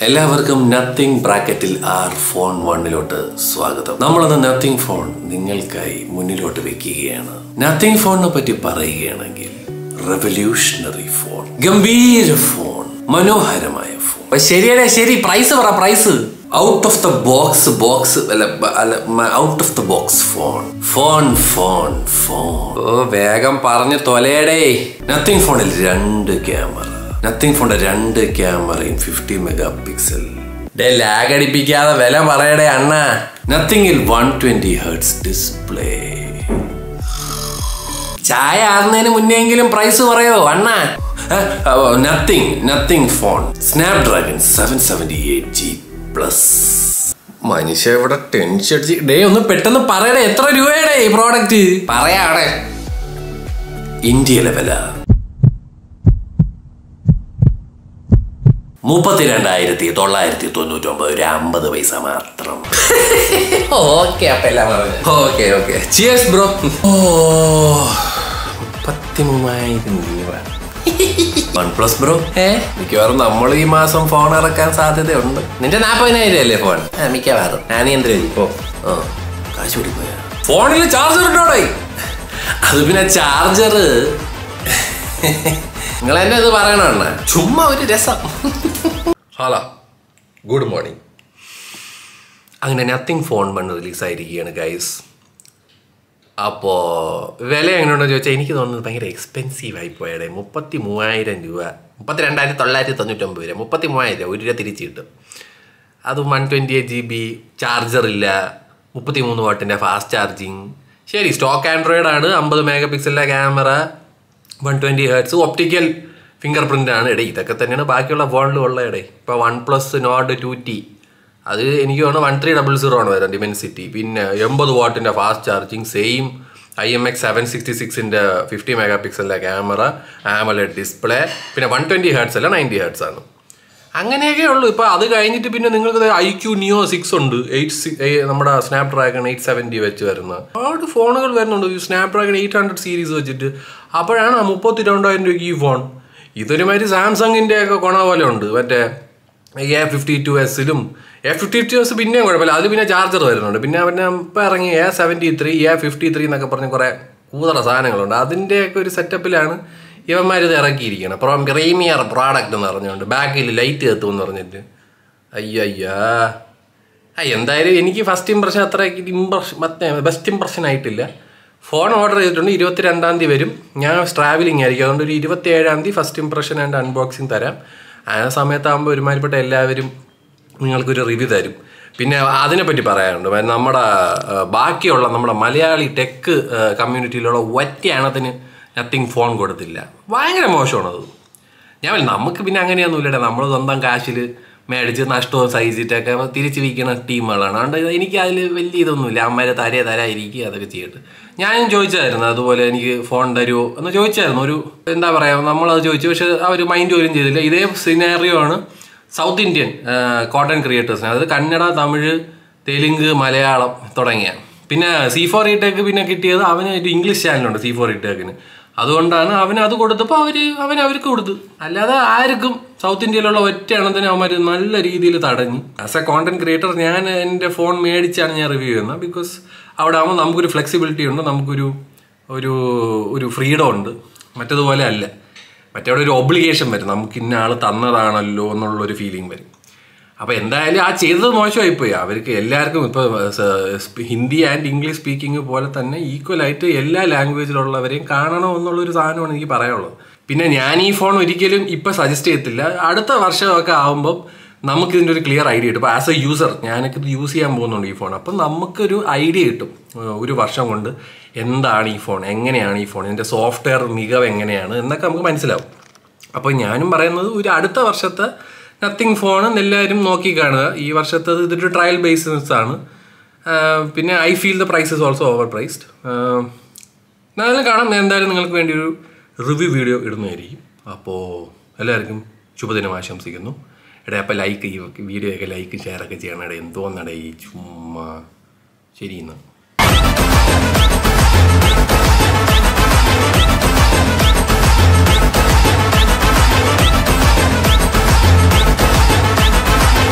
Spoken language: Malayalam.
എല്ലാവർക്കും നത്തിങ് ബ്രാക്കറ്റിൽ ആർ ഫോൺ വണ്ണിലോട്ട് സ്വാഗതം നമ്മളത് നത്തിങ് ഫോൺ നിങ്ങൾക്കായി മുന്നിലോട്ട് വെക്കുകയാണ് നത്തിങ് ഫോണിനെ പറ്റി പറയുകയാണെങ്കിൽ റെവല്യൂഷണറി ഫോൺ ഗംഭീര ഫോൺ മനോഹരമായ ഫോൺ ശരിയടേ ശരി പ്രൈസ് പറ price out of the box box അല്ല ബ- അല്ല out of the box phone phone phone phone ഓ വേഗം പറഞ്ഞു തൊലയടേ നത്തിങ് ഫോണിൽ രണ്ട് ക്യാമറ നത്തിങ് ഫോണിന്റെ രണ്ട് ക്യാമറയും ഫിഫ്റ്റി മെഗാ പിക്സൽ ഡേ ലാഗ് അടിപ്പിക്കാതെ വില പറയടേ അണ്ണ നത്തിങ്ങിൽ വൺ ട്വന്റി ഹെർട്സ് ഡിസ്പ്ലേ ചായ ആകുന്നതിന് മുന്നെങ്കിലും പ്രൈസ് പറയോ അണ്ണ nothing nothing phone snapdragon seven seventy eight G plus മനുഷ്യ ഇവിടെ ടെൻഷൻ അടിച്ച് ഡേ ഒന്ന് പെട്ടെന്ന് പറയടേ എത്ര രൂപയുടെ ഈ പ്രോഡക്റ്റ് പറയാടെ ഇന്ത്യയിലെ വില മുപ്പത്തിരണ്ടായിരത്തി തൊള്ളായിരത്തി തൊണ്ണൂറ്റി ഒമ്പത് ഒരു അമ്പത് പൈസ മാത്രം ഓക്കെ അപ്പൊ എല്ലാം ഓക്കെ ഓക്കെ ചിയേഴ്സ് ബ്രോ ഓ മുപ്പത്തി മൂവായിരം രൂപ വൺ പ്ലസ് ബ്രോ ഏ മിക്കവാറും നമ്മൾ ഈ മാസം ഫോൺ ഇറക്കാൻ സാധ്യതയുണ്ട് നിന്റെ നാപ്പതിനായിരം അല്ലേ ഫോൺ ആ മിക്കവാറും ഞാനിയന്ത്രി പോ ആ കാശ് കൂടി പോയാ ഫോണിൽ ചാർജർ ഇട്ടോടെ അത് പിന്നെ ചാർജർ നിങ്ങൾ എന്നെ ഇത് പറയണ ചുമ്മാ ഒരു രസം ഹലോ ഗുഡ് മോർണിംഗ് അങ്ങനെ നത്തിങ് ഫോൺ വൺ റിലീസായിരിക്കുകയാണ് ഗൈസ് അപ്പോൾ വില എങ്ങനെയുണ്ടെന്ന് ചോദിച്ചാൽ എനിക്ക് തോന്നുന്നത് ഭയങ്കര എക്സ്പെൻസീവ് ആയി പോയടെ മുപ്പത്തി മൂവായിരം രൂപ മുപ്പത്തി രണ്ടായിരത്തി തൊള്ളായിരത്തി തൊണ്ണൂറ്റൊമ്പത് രൂപ മുപ്പത്തി മൂവായിരം രൂപ ഒരു രൂപ തിരിച്ച് കിട്ടും അത് one twenty eight G B ചാർജറില്ല മുപ്പത്തി മൂന്ന് വാട്ടിൻ്റെ ഫാസ്റ്റ് ചാർജിങ് ശരി സ്റ്റോക്ക് ആൻഡ്രോയിഡ് ആണ് അമ്പത് മെഗാ പിക്സലിൻ്റെ camera one twenty hertz optical fingerprint ആണ് എടേ ഇതൊക്കെ തന്നെയാണ് ബാക്കിയുള്ള ഫോണിലും ഉള്ള എടേ ഇപ്പോൾ OnePlus note two T അത് എനിക്ക് തോന്നുന്നു വൺ ത്രീ ഡബിൾ സീറോ ആണ് വരുന്നത് ഡിമെൻസിറ്റി പിന്നെ എൺപത് വാട്ടിൻ്റെ fast charging same I M X seven sixty സിക്സിൻ്റെ ഫിഫ്റ്റി മെഗാ പിക്സലിൻ്റെ ക്യാമറ ആമലഡ് ഡിസ്പ്ലേ പിന്നെ വൺ ട്വൻറ്റി ഹേർട്സ് അല്ല നയൻറ്റി ഹേർട്സ് ആണ് അങ്ങനെയൊക്കെ ഉള്ളൂ ഇപ്പൊ അത് കഴിഞ്ഞിട്ട് പിന്നെ നിങ്ങൾക്ക് ഐ ക്യു നിയോ സിക്സ് ഉണ്ട് എയ്റ്റ് സിക്സ് നമ്മുടെ സ്നാപ് ഡ്രാഗൺ എയ്റ്റ് സെവൻറ്റി വെച്ച് വരുന്ന ഒരുപാട് ഫോണുകൾ വരുന്നുണ്ട് ഈ snapdragon eight hundred series വെച്ചിട്ട് അപ്പോഴാണ് ആ മുപ്പത്തി രണ്ടായിരം രൂപയ്ക്ക് ഈ ഫോൺ ഇതൊരുമാതിരി സാംസങ്ങിന്റെ ഒക്കെ കൊണ പോലെ ഉണ്ട് മറ്റേ എ ഫിഫ്റ്റി ടു എസിലും എ ഫിഫ്റ്റി ടു എസ് പിന്നെയും കുഴപ്പമില്ല അതിൽ പിന്നെ ചാർജർ വരുന്നുണ്ട് പിന്നെ പിന്നെ ഇപ്പം ഇറങ്ങി A seventy three A fifty three എന്നൊക്കെ പറഞ്ഞ് കുറേ കൂതറ സാധനങ്ങളുണ്ട് അതിൻ്റെയൊക്കെ ഒരു സെറ്റപ്പിലാണ് ഇവന്മാർ ഇത് ഇറക്കിയിരിക്കണം പ്രോം പ്രീമിയർ പ്രോഡക്റ്റ് എന്ന് പറഞ്ഞുകൊണ്ട് ബാക്കിൽ ലൈറ്റ് എത്തും എന്ന് പറഞ്ഞിട്ട് അയ്യയ്യാ ആ എന്തായാലും എനിക്ക് ഫസ്റ്റ് ഇമ്പ്രഷൻ അത്ര ഇമ്പ്രഷൻ മറ്റേ ബെസ്റ്റ് ഇമ്പ്രഷൻ ആയിട്ടില്ല ഫോൺ ഓർഡർ ചെയ്തിട്ടുണ്ട് ഇരുപത്തി രണ്ടാം തീയതി വരും ഞാൻ ട്രാവലിംഗ് ആയിരിക്കും അതുകൊണ്ട് ഒരു ഇരുപത്തി ഏഴാം തീയതി ഫസ്റ്റ് ഇമ്പ്രഷൻ ആൻഡ് അൺബോക്സിങ് തരാം ആ സമയത്താകുമ്പോൾ ഒരുമാതിരിപ്പെട്ട എല്ലാവരും നിങ്ങൾക്കൊരു റിവ്യൂ തരും പിന്നെ അതിനെപ്പറ്റി പറയാനുണ്ട് കാരണം നമ്മുടെ ആ, ബാക്കിയുള്ള നമ്മുടെ മലയാളി ടെക്ക് കമ്മ്യൂണിറ്റിയിലുള്ള ഒറ്റ എണ്ണത്തിന് നത്തിങ് ഫോൺ കൊടുത്തില്ല ഭയങ്കര മോശമാണത് ഞാൻ പറഞ്ഞു, നമുക്ക് പിന്നെ അങ്ങനെയൊന്നുമില്ലടേ നമ്മൾ സ്വന്തം കാശിൽ മേടിച്ച് നഷ്ടവും സഹിച്ചിട്ടൊക്കെ തിരിച്ച് വിൽക്കുന്ന ടീമുകളാണ് അതുകൊണ്ട് എനിക്ക് അതിൽ വലിയ ഇതൊന്നുമില്ല അമ്മമാരെ തരേ തരാതിരിക്കുക അതൊക്കെ ചെയ്തിട്ട് ഞാനും ചോദിച്ചായിരുന്നു അതുപോലെ എനിക്ക് ഫോൺ തരുമോ എന്ന് ചോദിച്ചായിരുന്നു ഒരു എന്താ പറയുക നമ്മളത് ചോദിച്ചു പക്ഷെ അവർ മൈൻഡ് പോലും ചെയ്തില്ല ഇതേ സിനാറിയോ ആണ് സൗത്ത് ഇന്ത്യൻ കോട്ടൺ ക്രിയേറ്റേഴ്സിന് അതായത് കന്നഡ തമിഴ് തെലുങ്ക് മലയാളം തുടങ്ങിയ പിന്നെ സി ഫോർ ഇടേക്ക് പിന്നെ കിട്ടിയത് അവന് ഒരു ഇംഗ്ലീഷ് ചാനലുണ്ട് സി ഫോർ ഇടേക്കിന് അതുകൊണ്ടാണ് അവന് അത് കൊടുത്തപ്പോൾ അവര് അവൻ അവർക്ക് കൊടുത്തു അല്ലാതെ ആർക്കും സൗത്ത് ഇന്ത്യയിലുള്ള ഒറ്റ എണ്ണത്തിന് അവന്മാർ നല്ല രീതിയിൽ തടഞ്ഞു ആസ് എ കോണ്ടന്റ് ക്രിയേറ്റർ ഞാൻ എൻ്റെ ഫോൺ മേടിച്ചാണ് ഞാൻ റിവ്യൂ ചെയ്യുന്നത് ബിക്കോസ് അവിടെ ആകുമ്പോൾ നമുക്കൊരു ഫ്ലെക്സിബിലിറ്റി ഉണ്ട് നമുക്കൊരു ഒരു ഒരു ഫ്രീഡം ഉണ്ട് മറ്റതുപോലെ അല്ല മറ്റേ ഒരു ഒബ്ലിഗേഷൻ വരും നമുക്ക് ഇന്ന ആൾ തന്നതാണല്ലോ എന്നുള്ളൊരു ഫീലിംഗ് വരും അപ്പോൾ എന്തായാലും ആ ചെയ്തത് മോശമായിപ്പോയി അവർക്ക് എല്ലാവർക്കും ഇപ്പോൾ ഹിന്ദി ആൻഡ് ഇംഗ്ലീഷ് സ്പീക്കിംഗ് പോലെ തന്നെ ഈക്വൽ ആയിട്ട് എല്ലാ ലാംഗ്വേജിലുള്ളവരെയും കാണണം എന്നുള്ളൊരു സാധനമാണ് എനിക്ക് പറയാനുള്ളത് പിന്നെ ഞാൻ ഈ ഫോൺ ഒരിക്കലും ഇപ്പം സജസ്റ്റ് ചെയ്യത്തില്ല അടുത്ത വർഷമൊക്കെ ആകുമ്പം നമുക്ക് ഇതിൻ്റെ ഒരു ക്ലിയർ ഐഡിയ കിട്ടും ആസ് എ യൂസർ ഞാനൊക്കെ ഇത് യൂസ് ചെയ്യാൻ പോകുന്നുണ്ട് ഈ ഫോൺ അപ്പം നമുക്കൊരു ഐഡിയ കിട്ടും ഏഹ് ഒരു വർഷം കൊണ്ട് എന്താണ് ഈ ഫോൺ എങ്ങനെയാണ് ഈ ഫോൺ ഇതിൻ്റെ സോഫ്റ്റ്വെയർ മികവ് എങ്ങനെയാണ് എന്നൊക്കെ നമുക്ക് മനസ്സിലാവും അപ്പോൾ ഞാനും പറയുന്നത് ഒരു അടുത്ത വർഷത്തെ നത്തിങ് ഫോൺ എല്ലാവരും നോക്കി കാണുക ഈ വർഷത്തെ ഇതൊരു ട്രയൽ ബേസിസ് ആണ് ആഹ് പിന്നെ I feel the price is also overpriced എന്നാലും കാണാം ഞാൻ എന്തായാലും നിങ്ങൾക്ക് വേണ്ടി ഒരു റിവ്യൂ വീഡിയോ ഇടുന്നതായിരിക്കും അപ്പോൾ എല്ലാവർക്കും ശുഭദിനം ആശംസിക്കുന്നു എടേ അപ്പോൾ ലൈക്ക് ഈ വീഡിയോ ഒക്കെ ലൈക്ക് ഷെയർ ഒക്കെ ചെയ്യണം എടേ എന്തോന്നടേ ഈ ചുമ്മാ ശരി എന്നാൽ